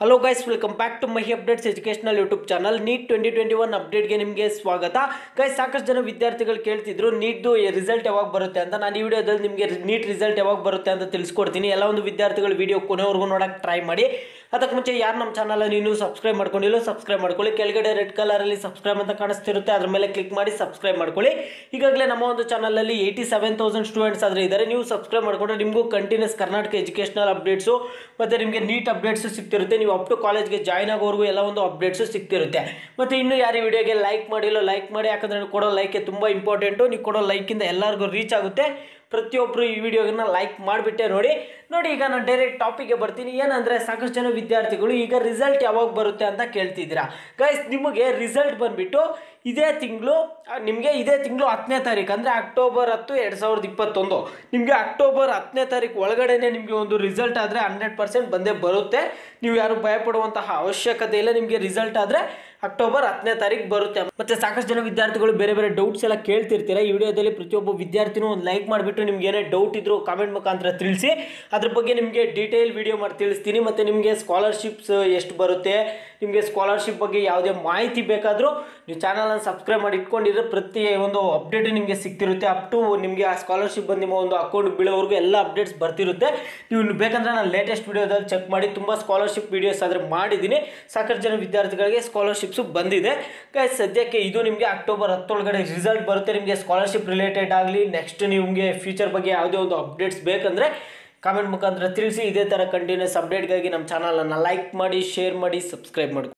hello guys welcome back to my updates educational YouTube channel NEET twenty twenty one ಅಪ್ಡೇಟ್ಗೆ ನಿಮಗೆ ಸ್ವಾಗತ guys ಸಾಕಷ್ಟು ಜನ ವಿದ್ಯಾರ್ಥಿಗಳು ಕೇಳ್ತಿದ್ರು ನೀಟ್ದು ರಿಸಲ್ಟ್ ಯಾವಾಗ ಬರುತ್ತೆ ಅಂತ ನಾನು ಈ ವಿಡಿಯೋದಲ್ಲಿ ನಿಮಗೆ ನೀಟ್ ರಿಸಲ್ಟ್ ಯಾವಾಗ ಬರುತ್ತೆ ಅಂತ ತಿಳಿಸ್ಕೊಡ್ತೀನಿ ಎಲ್ಲ ಒಂದು ವಿದ್ಯಾರ್ಥಿಗಳು ವಿಡಿಯೋ ಕೊನೆವರೆಗೂ ನೋಡೋಕೆ ಟ್ರೈ ಮಾಡಿ ಅದಕ್ಕೆ ಮುಂಚೆ ಯಾರು ನಮ್ಮ ಚಾನಲ್ ನೀನು ಸಬ್ಸ್ಕ್ರೈಬ್ ಮಾಡ್ಕೊಂಡಿಲ್ಲ ಸಬ್ಸ್ಕ್ರೈಬ್ ಮಾಡ್ಕೊಳ್ಳಿ ಕೆಳಗಡೆ ರೆಡ್ ಕಲರಲ್ಲಿ ಸಬ್ಸ್ಕ್ರೈಬ್ ಅಂತ ಕಾಣಿಸ್ತಿರುತ್ತೆ ಅದ್ರ ಮೇಲೆ ಕ್ಲಿಕ್ ಮಾಡಿ ಸಬ್ಸ್ಕ್ರೈಬ್ ಮಾಡ್ಕೊಳ್ಳಿ ಈಗಾಗಲೇ ನಮ್ಮ ಒಂದು ಚಾನಲಲ್ಲಿ ಏಯ್ಟಿ ಸೆವೆನ್ ತೌಸಂಡ್ ಸ್ಟೂಡೆಂಟ್ಸ್ ಆದರೆ ಇದ್ದಾರೆ ನೀವು ಸಬ್ಸ್ಕ್ರೈಬ್ ಮಾಡ್ಕೊಂಡ್ರೆ ನಿಮಗೂ ಕಂಟಿನ್ಯೂಸ್ ಕರ್ನಾಟಕ ಎಜುಕೇಷನಲ್ ಅಪ್ಡೇಟ್ಸು ಮತ್ತು ನಿಮಗೆ ನೀಟ್ ಅಪ್ಡೇಟ್ಸು ಸಿಗ್ತಿರುತ್ತೆ ನೀವು ಅಪ್ ಟು ಕಾಲೇಜ್ಗೆ ಜಾಯ್ನ್ ಆಗೋವರೆಗೂ ಎಲ್ಲ ಒಂದು ಅಪ್ಡೇಟ್ಸು ಸಿಗ್ತಿರುತ್ತೆ ಮತ್ತು ಇನ್ನು ಯಾರು ಈ ವಿಡಿಯೋಗೆ ಲೈಕ್ ಮಾಡಿಲ್ಲ ಲೈಕ್ ಮಾಡಿ ಯಾಕಂದರೆ ನೀವು ಕೊಡೋ ಲೈಕೆ ತುಂಬ ಇಂಪಾರ್ಟೆಂಟು ನೀವು ಕೊಡೋ ಲೈಕಿಂದ ಎಲ್ಲರಿಗೂ ರೀಚ್ ಆಗುತ್ತೆ ಪ್ರತಿಯೊಬ್ಬರು ಈ ವಿಡಿಯೋಗನ್ನ ಲೈಕ್ ಮಾಡಿಬಿಟ್ಟೆ ನೋಡಿ ನೋಡಿ ಈಗ ನಾನು ಡೈರೆಕ್ಟ್ ಟಾಪಿಕ್ಗೆ ಬರ್ತೀನಿ ಏನಂದರೆ ಸಾಕಷ್ಟು ಜನ ವಿದ್ಯಾರ್ಥಿಗಳು ಈಗ ರಿಸಲ್ಟ್ ಯಾವಾಗ ಬರುತ್ತೆ ಅಂತ ಕೇಳ್ತಿದ್ದೀರಾ ಗೈಸ್ ನಿಮಗೆ ರಿಸಲ್ಟ್ ಬಂದುಬಿಟ್ಟು ಇದೇ ತಿಂಗಳು ನಿಮಗೆ ಇದೇ ತಿಂಗಳು ಹತ್ತನೇ ತಾರೀಕು ಅಂದರೆ ಅಕ್ಟೋಬರ್ ಹತ್ತು ಎರಡು ಸಾವಿರದ ಇಪ್ಪತ್ತೊಂದು ನಿಮಗೆ ಅಕ್ಟೋಬರ್ ಹತ್ತನೇ ತಾರೀಕು ಒಳಗಡೆನೆ ನಿಮಗೆ ಒಂದು ರಿಸಲ್ಟ್ ಆದರೆ ಹಂಡ್ರೆಡ್ ಪರ್ಸೆಂಟ್ ಬಂದೇ ಬರುತ್ತೆ ನೀವು ಯಾರು ಭಯಪಡುವಂತಹ ಅವಶ್ಯಕತೆ ಇಲ್ಲ ನಿಮಗೆ ರಿಸಲ್ಟ್ ಆದರೆ ಅಕ್ಟೋಬರ್ ಹತ್ತನೇ ತಾರೀಕು ಬರುತ್ತೆ ಮತ್ತೆ ಸಾಕಷ್ಟು ಜನ ವಿದ್ಯಾರ್ಥಿಗಳು ಬೇರೆ ಬೇರೆ ಡೌಟ್ಸ್ ಎಲ್ಲ ಕೇಳ್ತಿರ್ತೀರ ಈ ವಿಡಿಯೋದಲ್ಲಿ ಪ್ರತಿಯೊಬ್ಬ ವಿದ್ಯಾರ್ಥಿನೂ ಒಂದು ಲೈಕ್ ಮಾಡಿಬಿಟ್ಟು ನಿಮ್ಗೆ ಏನೇ ಡೌಟ್ ಇದ್ರು ಕಾಮೆಂಟ್ ಮುಖಾಂತರ ತಿಳಿಸಿ ಅದ್ರ ಬಗ್ಗೆ ನಿಮಗೆ ಡೀಟೇಲ್ ವಿಡಿಯೋ ಮಾಡಿ ತಿಳಿಸ್ತೀನಿ ಮತ್ತು ನಿಮಗೆ ಸ್ಕಾಲರ್ಶಿಪ್ಸ್ ಎಷ್ಟು ಬರುತ್ತೆ ನಿಮಗೆ ಸ್ಕಾಲರ್ಶಿಪ್ ಬಗ್ಗೆ ಯಾವುದೇ ಮಾಹಿತಿ ಬೇಕಾದರೂ ನೀವು ಚಾನಲನ್ನು ಸಬ್ಸ್ಕ್ರೈಬ್ ಮಾಡಿ ಇಟ್ಕೊಂಡಿದ್ರೆ ಪ್ರತಿ ಒಂದು ಅಪ್ಡೇಟ್ ನಿಮಗೆ ಸಿಗ್ತಿರುತ್ತೆ ಅಪ್ ಟು ನಿಮಗೆ ಆ ಸ್ಕಾಲರ್ಶಿಪ್ ಬಂದು ನಿಮ್ಮ ಒಂದು ಅಕೌಂಟ್ ಬೀಳೋವರೆಗೂ ಎಲ್ಲ ಅಪ್ಡೇಟ್ಸ್ ಬರ್ತಿರುತ್ತೆ ನೀವು ಇನ್ನು ಬೇಕಂದ್ರೆ ನಾನು ಲೇಟೆಸ್ಟ್ ವಿಡಿಯೋದಲ್ಲಿ ಚೆಕ್ ಮಾಡಿ ತುಂಬ ಸ್ಕಾಲರ್ಶಿಪ್ ವೀಡಿಯೋಸ್ ಆದರೆ ಮಾಡಿದ್ದೀನಿ ಸಾಕಷ್ಟು ಜನ ವಿದ್ಯಾರ್ಥಿಗಳಿಗೆ ಸ್ಕಾಲರ್ಶಿಪ್ಸು ಬಂದಿದೆ ಗೈಸ್ ಸದ್ಯಕ್ಕೆ ಇದು ನಿಮಗೆ ಅಕ್ಟೋಬರ್ ಹತ್ತೊಳಗಡೆ ರಿಸಲ್ಟ್ ಬರುತ್ತೆ ನಿಮಗೆ ಸ್ಕಾಲರ್ಶಿಪ್ ರಿಲೇಟೆಡ್ ಆಗಲಿ ನೆಕ್ಸ್ಟ್ ನಿಮಗೆ ಫ್ಯೂಚರ್ ಬಗ್ಗೆ ಯಾವುದೇ ಒಂದು ಅಪ್ಡೇಟ್ಸ್ ಬೇಕಂದರೆ ಕಾಮೆಂಟ್ ಮುಖಾಂತರ ತಿಳಿಸಿ ಇದೇ ಥರ ಕಂಟಿನ್ಯೂಸ್ ಅಪ್ಡೇಟ್ಗಾಗಿ ನಮ್ಮ ಚಾನಲನ್ನು ಲೈಕ್ ಮಾಡಿ ಶೇರ್ ಮಾಡಿ ಸಬ್ಸ್ಕ್ರೈಬ್ ಮಾಡಿ